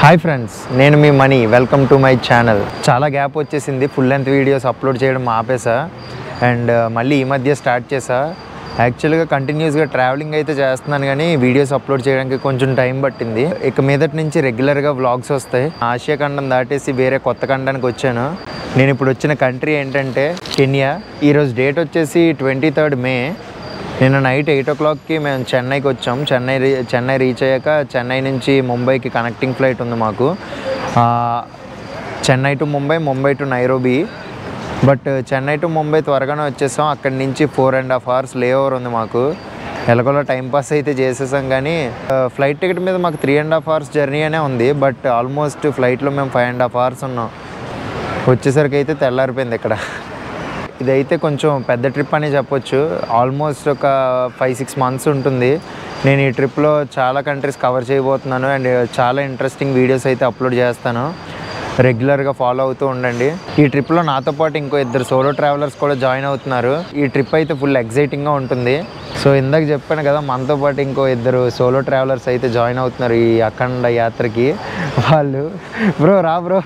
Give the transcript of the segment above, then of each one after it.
Hi friends నేను మీ Mani welcome to my channel చాలా గ్యాప్ వచ్చేసింది ఫుల్ లెంత్ వీడియోస్ అప్లోడ్ చేయడం ఆపేసా అండ్ మళ్ళీ ఈ మధ్య స్టార్ట్ చేసా యాక్చువల్గా కంటిన్యూస్గా ట్రావెలింగ్ అయితే చేస్తున్నాను కానీ వీడియోస్ అప్లోడ్ చేయడానికి కొంచెం టైం పట్టింది ఇక మీదటి నుంచి రెగ్యులర్గా వ్లాగ్స్ వస్తాయి ఆసియా ఖండం దాటేసి వేరే కొత్త ఖండానికి వచ్చాను నేను ఇప్పుడు వచ్చిన కంట్రీ ఏంటంటే కెన్యా ఈరోజు డేట్ వచ్చేసి ట్వంటీ థర్డ్ మే నిన్న నైట్ ఎయిట్ ఓ క్లాక్కి మేము చెన్నైకి వచ్చాం చెన్నై రీ చెన్నై రీచ్ అయ్యాక చెన్నై నుంచి ముంబైకి కనెక్టింగ్ ఫ్లైట్ ఉంది మాకు ఆ, Chennai to Mumbai Mumbai to Nairobi but Chennai to Mumbai త్వరగానే వచ్చేసాం అక్కడి నుంచి four and half hours layover ఉంది మాకు ఎలాగోలా టైం పాస్ అయితే చేసేసాం కానీ ఫ్లైట్ టికెట్ మీద మాకు three and half hours journey అనే ఉంది బట్ ఆల్మోస్ట్ ఫ్లైట్లో మేము ఫైవ్ అండ్ హాఫ్ అవర్స్ ఉన్నాం వచ్చేసరికి అయితే తెల్లారిపోయింది ఇక్కడ ఇదైతే కొంచెం పెద్ద ట్రిప్ అని చెప్పొచ్చు ఆల్మోస్ట్ ఒక ఫైవ్ సిక్స్ మంత్స్ ఉంటుంది నేను ఈ ట్రిప్లో చాలా కంట్రీస్ కవర్ చేయబోతున్నాను అండ్ చాలా ఇంట్రెస్టింగ్ వీడియోస్ అయితే అప్లోడ్ చేస్తాను రెగ్యులర్గా ఫాలో అవుతూ ఉండండి ఈ ట్రిప్లో నాతో పాటు ఇంకో ఇద్దరు సోలో ట్రావెలర్స్ కూడా జాయిన్ అవుతున్నారు ఈ ట్రిప్ అయితే ఫుల్ ఎగ్జైటింగ్గా ఉంటుంది సో ఇందాక చెప్పాను కదా మనతో పాటు ఇంకో ఇద్దరు సోలో ట్రావెలర్స్ అయితే జాయిన్ అవుతున్నారు ఈ అఖండ యాత్రకి వాళ్ళు బ్రో రా బ్రో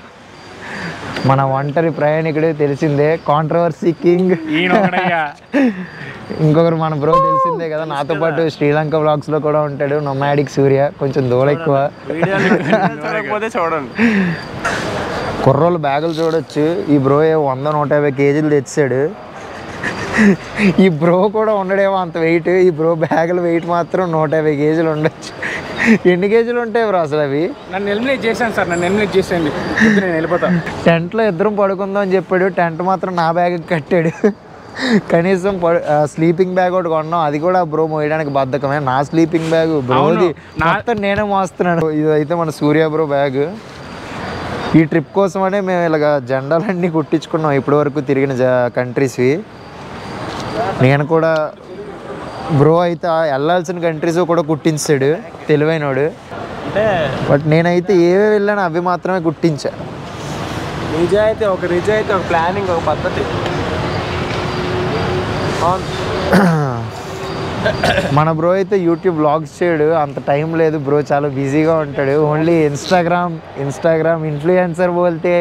మన ఒంటరి ప్రయాణికుడే తెలిసిందే కాంట్రవర్సీ కింగ్ ఈయన ఒకడయ్యా ఇంకొకరు మన బ్రో తెలిసిందే కదా నాతో పాటు శ్రీలంక వ్లాగ్స్ లో కూడా ఉంటాడు నొమాడిక్ సూర్య కొంచెం దూల ఎక్కువ చూడకపోతే చూడండి కుర్రోళ్ళు బ్యాగులు చూడొచ్చు ఈ బ్రో ఏ వంద నూట యాభై కేజీలు తెచ్చాడు ఈ బ్రో కూడా ఉండడేమో అంత వెయిట్ ఈ బ్రో బ్యాగుల వెయిట్ మాత్రం నూట యాభై కేజీలు ఉండొచ్చు ఎన్ని కేజీలు ఉంటాయి బ్రో అసలు అవి నన్ను ఎలిమినేట్ చేశాను సార్ నన్ను ఎలిమినేట్ చేసేయండి ఇప్పుడు నేను వెళ్ళిపోతా టెంట్లో ఇద్దరం పడుకుందాం అని చెప్పాడు టెంట్ మాత్రం నా బ్యాగ్ కట్టాడు కనీసం పడు- ఆ, స్లీపింగ్ బ్యాగ్ ఒకటి కొన్నాం అది కూడా బ్రో మోయడానికి బద్ధకమే నా స్లీపింగ్ బ్యాగ్ బ్రోది నా- మొత్తం నేనే మోస్తున్నాను ఇది అయితే మన సూర్య బ్రో బ్యాగ్ ఈ ట్రిప్ కోసమనే మేము ఇలాగ జెండాలన్నీ కుట్టించుకున్నాం ఇప్పటి వరకు తిరిగిన కంట్రీస్వి నేను కూడా బ్రో అయితే ఆ వెళ్ళాల్సిన కంట్రీస్ కూడా కుట్టించాడు తెలివైనోడు అంటే బట్ నేనైతే ఏవే వెళ్ళానో అవి మాత్రమే కుట్టించా నిజాయితీ ఒక నిజాయితీ ఒక ప్లానింగ్ ఒక పద్ధతి మన బ్రో అయితే యూట్యూబ్ వ్లాగ్స్ చేయడు అంత టైం లేదు బ్రో చాలా బిజీగా ఉంటాడు ఓన్లీ ఇన్స్టాగ్రామ్ ఇన్స్టాగ్రామ్ ఇన్ఫ్లుయెన్సర్ బోల్తే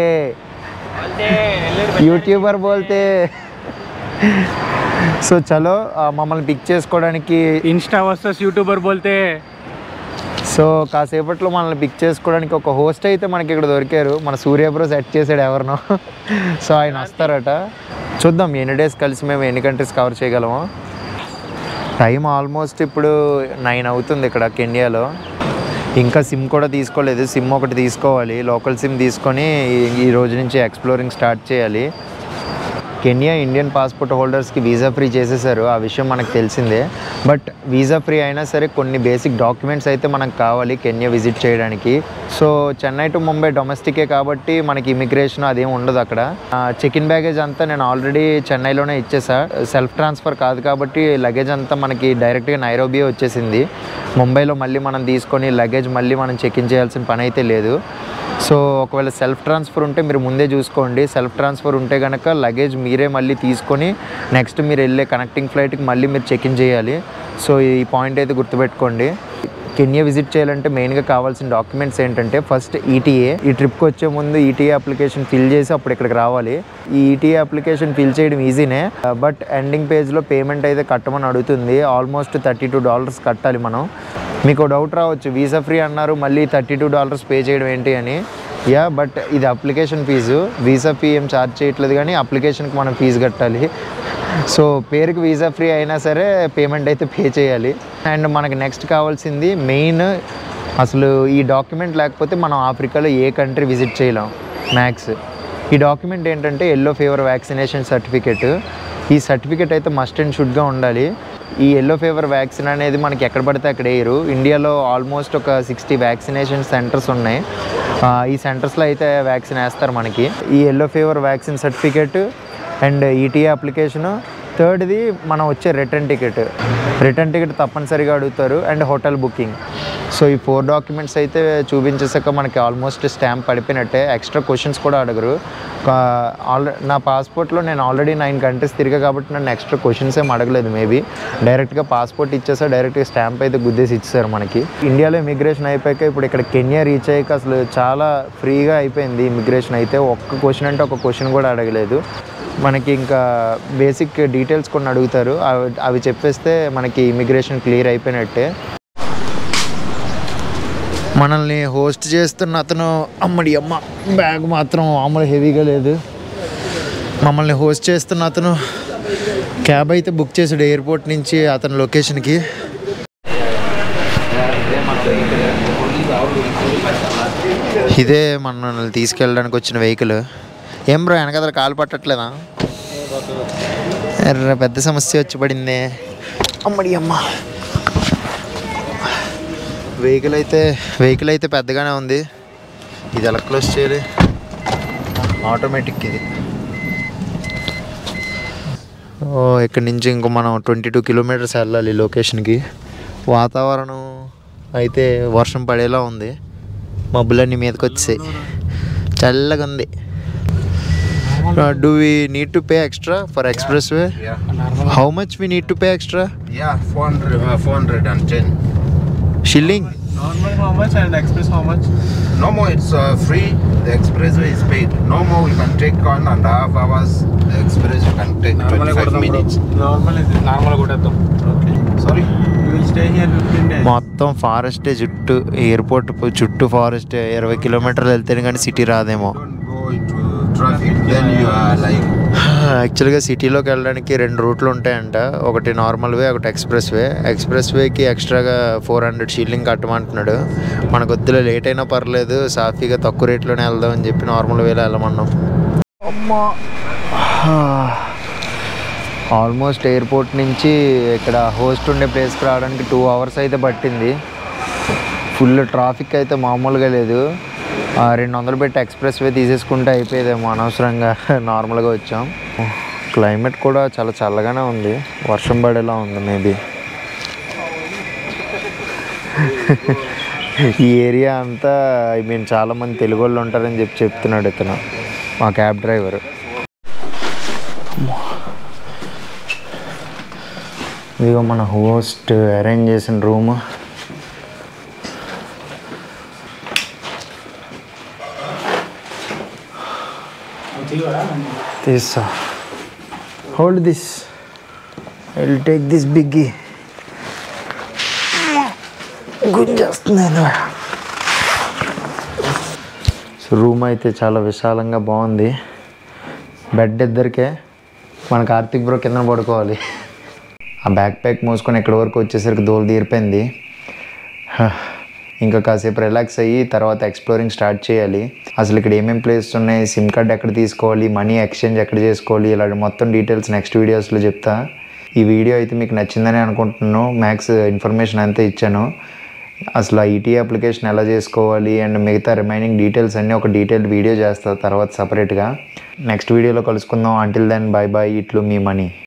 యూట్యూబర్ బోల్తే సో చలో ఆ, మమ్మల్ని పిక్ చేసుకోవడానికి ఇన్స్టా వర్సెస్ యూట్యూబర్ బోల్తే సో కాసేపట్లో మనల్ని పిక్ చేసుకోవడానికి ఒక హోస్ట్ అయితే మనకి ఇక్కడ దొరికారు మన సూర్య బ్రో సెట్ చేసాడు ఎవరినో సో ఆయన వస్తారట చూద్దాం ఎన్ని డేస్ కలిసి మేము ఎన్ని కంట్రీస్ కవర్ చేయగలమో టైం ఆల్మోస్ట్ ఇప్పుడు నైన్ అవుతుంది ఇక్కడ కెన్యాలో ఇంకా సిమ్ కూడా తీసుకోలేదు సిమ్ ఒకటి తీసుకోవాలి లోకల్ సిమ్ తీసుకొని ఈ- ఈ రోజు నుంచి ఎక్స్ప్లోరింగ్ స్టార్ట్ చేయాలి కెన్యా ఇండియన్ పాస్పోర్ట్ హోల్డర్స్కి వీసా ఫ్రీ చేసేసారు ఆ విషయం మనకు తెలిసిందే బట్ వీసా ఫ్రీ అయినా సరే కొన్ని బేసిక్ డాక్యుమెంట్స్ అయితే మనకు కావాలి కెన్యా విజిట్ చేయడానికి సో చెన్నై టు ముంబై డొమెస్టికే కాబట్టి మనకి ఇమిగ్రేషన్ అదేం ఉండదు అక్కడ చెక్ ఇన్ బ్యాగేజ్ అంతా నేను ఆల్రెడీ చెన్నైలోనే ఇచ్చేసా సెల్ఫ్ ట్రాన్స్ఫర్ కాదు కాబట్టి లగేజ్ అంతా మనకి డైరెక్ట్గా నైరోబియే వచ్చేసింది ముంబైలో మళ్ళీ మనం తీసుకొని లగేజ్ మళ్ళీ మనం చెక్ ఇన్ చేయాల్సిన పని అయితే లేదు సో ఒకవేళ సెల్ఫ్ ట్రాన్స్ఫర్ ఉంటే మీరు ముందే చూసుకోండి సెల్ఫ్ ట్రాన్స్ఫర్ ఉంటే కనుక లగేజ్ మీరే మళ్ళీ తీసుకొని నెక్స్ట్ మీరు వెళ్ళే కనెక్టింగ్ ఫ్లైట్కి మళ్ళీ మీరు చెక్ ఇన్ చేయాలి సో ఈ పాయింట్ అయితే గుర్తుపెట్టుకోండి కెన్యా విజిట్ చేయాలంటే మెయిన్గా కావాల్సిన డాక్యుమెంట్స్ ఏంటంటే ఫస్ట్ ఈటీఏ ఈ ట్రిప్కి వచ్చే ముందు ఈటీఏ అప్లికేషన్ ఫిల్ చేసి అప్పుడు ఇక్కడికి రావాలి ఈ ఈటీఏ అప్లికేషన్ ఫిల్ చేయడం ఈజీనే బట్ ఎండింగ్ పేజ్లో పేమెంట్ అయితే కట్టమని అడుగుతుంది ఆల్మోస్ట్ థర్టీ టూ డాలర్స్ కట్టాలి మనం మీకు డౌట్ రావచ్చు వీసా ఫ్రీ అన్నారు మళ్ళీ థర్టీ టూ డాలర్స్ పే చేయడం ఏంటి అని యా బట్ ఇది అప్లికేషన్ ఫీజు వీసా ఫీ ఏం ఛార్జ్ చేయట్లేదు కానీ అప్లికేషన్కి మనం ఫీజు కట్టాలి సో పేరుకి వీసా ఫ్రీ అయినా సరే పేమెంట్ అయితే పే చేయాలి అండ్ మనకి నెక్స్ట్ కావాల్సింది మెయిన్ అసలు ఈ డాక్యుమెంట్ లేకపోతే మనం ఆఫ్రికాలో ఏ కంట్రీ విజిట్ చేయలేం మ్యాక్స్ ఈ డాక్యుమెంట్ ఏంటంటే ఎల్లో ఫీవర్ వ్యాక్సినేషన్ సర్టిఫికేట్ ఈ సర్టిఫికేట్ అయితే మస్ట్ అండ్ షుడ్గా ఉండాలి ఈ ఎల్లో ఫీవర్ వ్యాక్సిన్ అనేది మనకి ఎక్కడ పడితే అక్కడ వేయరు ఇండియాలో ఆల్మోస్ట్ ఒక సిక్స్టీ వ్యాక్సినేషన్ సెంటర్స్ ఉన్నాయి ఆ, ఈ సెంటర్స్లో అయితే వ్యాక్సిన్ వేస్తారు మనకి ఈ yellow fever vaccine certificate and ETA application థర్డ్ది మనం వచ్చే రిటర్న్ టికెట్ రిటర్న్ టికెట్ తప్పనిసరిగా అడుగుతారు అండ్ హోటల్ బుకింగ్ సో ఈ ఫోర్ డాక్యుమెంట్స్ అయితే చూపించేసాక మనకి ఆల్మోస్ట్ స్టాంప్ పడిపోయినట్టే ఎక్స్ట్రా క్వశ్చన్స్ కూడా అడగరు ఆల్రెడీ నా పాస్పోర్ట్లో నేను ఆల్రెడీ నైన్ కంట్రీస్ తిరిగా కాబట్టి నన్ను ఎక్స్ట్రా క్వశ్చన్స్ ఏం అడగలేదు మేబీ డైరెక్ట్గా పాస్పోర్ట్ ఇచ్చేసా డైరెక్ట్గా స్టాంప్ అయితే గుద్దేసి ఇచ్చేసారు మనకి ఇండియాలో ఇమిగ్రేషన్ అయిపోయాక ఇప్పుడు ఇక్కడ కెన్యా రీచ్ అయ్యాక అసలు చాలా ఫ్రీగా అయిపోయింది ఇమిగ్రేషన్ అయితే ఒక్క క్వశ్చన్ అంటే ఒక క్వశ్చన్ కూడా అడగలేదు మనకి ఇంకా బేసిక్ డీటెయిల్స్ కొన్ని అడుగుతారు అవి అవి చెప్పేస్తే మనకి ఇమిగ్రేషన్ క్లియర్ అయిపోయినట్టే మనల్ని హోస్ట్ చేస్తున్న అతను అమ్మడి అమ్మ బ్యాగ్ మాత్రం మామూలు హెవీగా లేదు మమ్మల్ని హోస్ట్ చేస్తున్న అతను క్యాబ్ అయితే బుక్ చేసాడు ఎయిర్పోర్ట్ నుంచి అతని లొకేషన్కి ఇదే మనల్ని తీసుకెళ్ళడానికి వచ్చిన వెహికల్ ఏం బ్రో వెనకదల కాలు పట్టట్లేదా ఎర్ర పెద్ద సమస్య వచ్చి పడింది అమ్మడి అమ్మ వెహికల్ అయితే వెహికల్ అయితే పెద్దగానే ఉంది ఇది ఎలా క్లోజ్ చేయాలి ఆటోమేటిక్ ఇది ఓ ఇక్కడ నుంచి ఇంకో మనం ట్వంటీ టూ కిలోమీటర్స్ వెళ్ళాలి లొకేషన్కి వాతావరణం అయితే వర్షం పడేలా ఉంది మబ్బులన్నీ మీదకి వచ్చాయి చల్లగా ఉంది do we need to pay extra for express way Yeah. How much we need to pay extra Yeah, 400, uh, 410. Shilling normal how much and express how much No more, it's uh, free. The expressway is paid. No more, we can take one and a half hours. The express you can take 25 minutes. Normal ఇది normal కొట్టేద్దాం okay Sorry? You will stay here fifteen days మొత్తం ఫారెస్టే చుట్టూ airport చుట్టూ forest ఇరవై కిలోమీటర్లు వెళ్తేనే కానీ సిటీ రాదేమో Don't go into traffic, then you are like. యాక్చువల్గా సిటీలోకి వెళ్ళడానికి రెండు రూట్లు ఉంటాయంట ఒకటి నార్మల్ వే ఒకటి ఎక్స్ప్రెస్ వే ఎక్స్ప్రెస్ వేకి ఎక్స్ట్రాగా ఫోర్ హండ్రెడ్ షీలింగ్ కట్టమంటున్నాడు మనకు వద్దులే లేట్ అయినా పర్లేదు సాఫీగా తక్కువ రేట్లోనే వెళ్దాం అని చెప్పి నార్మల్ వేలో వెళ్ళమన్నాం అమ్మా ఆల్మోస్ట్ ఎయిర్పోర్ట్ నుంచి ఇక్కడ హోస్ట్ ఉండే ప్లేస్కి రావడానికి టూ అవర్స్ అయితే పట్టింది ఫుల్ ట్రాఫిక్ అయితే మామూలుగా లేదు ఆ, రెండు వందలు పెట్టి ఎక్స్ప్రెస్ వే తీసేసుకుంటే అయిపోయేదేమో అనవసరంగా నార్మల్గా వచ్చాం క్లైమేట్ కూడా చాలా చల్లగానే ఉంది వర్షం పడేలా ఉంది మేబీ ఈ ఏరియా అంతా ఐ మీన్ చాలామంది తెలుగు వాళ్ళు ఉంటారని చెప్పి చెప్తున్నాడు ఇతను మా క్యాబ్ డ్రైవర్ ఇదిగో మన హోస్ట్ అరేంజ్ చేసిన రూమ్ తీస్తా hold this I will take this బిగ్గి గుంజేస్తున్నాను సో రూమ్ అయితే చాలా విశాలంగా బాగుంది బెడ్ ఇద్దరికే మన కార్తిక్ బ్రో కింద పడుకోవాలి ఆ బ్యాక్ ప్యాక్ మోసుకొని ఎక్కడి వరకు వచ్చేసరికి దోలు తీరిపోయింది హ, ఇంకా కాసేపు రిలాక్స్ అయ్యి తర్వాత ఎక్స్ప్లోరింగ్ స్టార్ట్ చేయాలి అసలు ఇక్కడ ఏమేమి ప్లేసెస్ ఉన్నాయి సిమ్ కార్డ్ ఎక్కడ తీసుకోవాలి మనీ ఎక్స్చేంజ్ ఎక్కడ చేసుకోవాలి ఇలా మొత్తం డీటెయిల్స్ నెక్స్ట్ వీడియోస్లో చెప్తా ఈ వీడియో అయితే మీకు నచ్చిందని అనుకుంటున్నాను మ్యాక్స్ ఇన్ఫర్మేషన్ అంతా ఇచ్చాను అసలు ఆ ఈటీ అప్లికేషన్ ఎలా చేసుకోవాలి అండ్ మిగతా రిమైనింగ్ డీటెయిల్స్ అన్నీ ఒక డీటెయిల్ వీడియో చేస్తా తర్వాత సపరేట్గా నెక్స్ట్ వీడియోలో కలుసుకుందాం అంటిల్ దెన్ బై బై ఇట్లు మీ మనీ